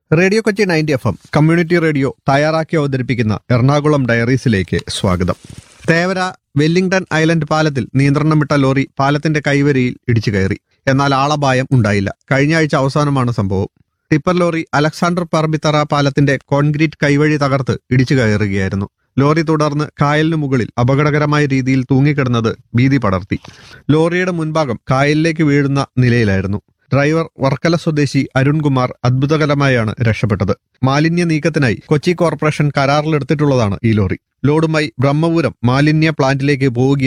radio Kochi ninety F M community radio തയ്യാറാക്കി അവതരിപ്പിക്കുന്ന എറണാകുളം ഡയറീസിലേക്ക് സ്വാഗതം തേവര വെല്ലിംഗ്ടൺ ഐലൻഡ് പാലത്തിൽ നിയന്ത്രണം വിട്ട ലോറി പാലത്തിന്റെ കൈവരിയിൽ ഇടിച്ചു കയറി എന്നാൽ ആളപായം ഉണ്ടായില്ല കഴിഞ്ഞ ആഴ്ച അവസാനമാണ് സംഭവം ടിപ്പർ ലോറി അലക്സാണ്ടർ പറമ്പിത്തറ പാലത്തിന്റെ കോൺക്രീറ്റ് കൈവഴി തകർത്ത് ഇടിച്ചു കയറുകയായിരുന്നു ലോറി തുടർന്ന് കായലിന് മുകളിൽ അപകടകരമായ രീതിയിൽ തൂങ്ങിക്കിടന്നത് ഭീതി പടർത്തി ലോറിയുടെ മുൻഭാഗം കായലിലേക്ക് വീഴുന്ന നിലയിലായിരുന്നു ഡ്രൈവർ വർക്കല സ്വദേശി അരുൺകുമാർ അത്ഭുതകരമായാണ് രക്ഷപ്പെട്ടത് മാലിന്യ നീക്കത്തിനായി കൊച്ചി കോർപ്പറേഷൻ കരാറിലെടുത്തിട്ടുള്ളതാണ് ഈ ലോറി ലോഡുമായി ബ്രഹ്മപുരം മാലിന്യ പ്ലാന്റിലേക്ക് പോവുകയാണ്